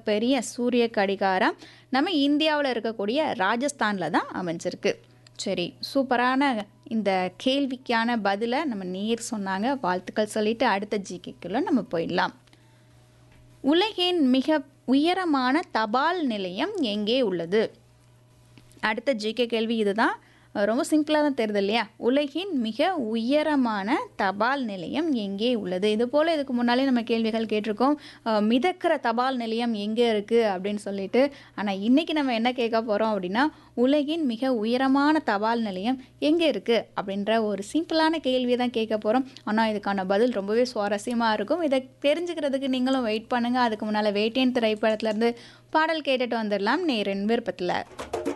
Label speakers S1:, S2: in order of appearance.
S1: மிகப்பெரிய சூரிய கடிகாரம் நம்ம இந்தியாவில் இருக்கக்கூடிய ராஜஸ்தானில் தான் அமைஞ்சிருக்கு சரி சூப்பரான இந்த கேள்விக்கான பதிலை நம்ம நேர் சொன்னாங்க வாழ்த்துக்கள் சொல்லிட்டு அடுத்த ஜிகேக்குள்ளே நம்ம போயிடலாம் உலகின் மிக உயரமான தபால் நிலையம் எங்கே உள்ளது அடுத்த ஜிகே கேள்வி இதுதான் ரொம்ப சிம்பிளாக தான் தெரியுது இல்லையா உலகின் மிக உயரமான தபால் நிலையம் எங்கே உள்ளது இது போல் இதுக்கு முன்னாலே நம்ம கேள்விகள் கேட்டிருக்கோம் அஹ், மிதக்கிற தபால் நிலையம் எங்கே இருக்குது அப்படின்னு சொல்லிட்டு ஆனால் இன்றைக்கி நம்ம என்ன கேட்க போகிறோம் அப்படின்னா உலகின் மிக உயரமான தபால் நிலையம் எங்கே இருக்குது அப்படின்ற ஒரு சிம்பிளான கேள்வி தான் கேட்க போகிறோம் ஆனால் இதுக்கான பதில் ரொம்பவே சுவாரஸ்யமாக இருக்கும் இதை தெரிஞ்சுக்கிறதுக்கு நீங்களும் வெயிட் பண்ணுங்கள் அதுக்கு முன்னால் வேட்டேன் திரைப்படத்துலேருந்து பாடல் கேட்டுட்டு வந்துடலாம் நேரின் விருப்பத்தில்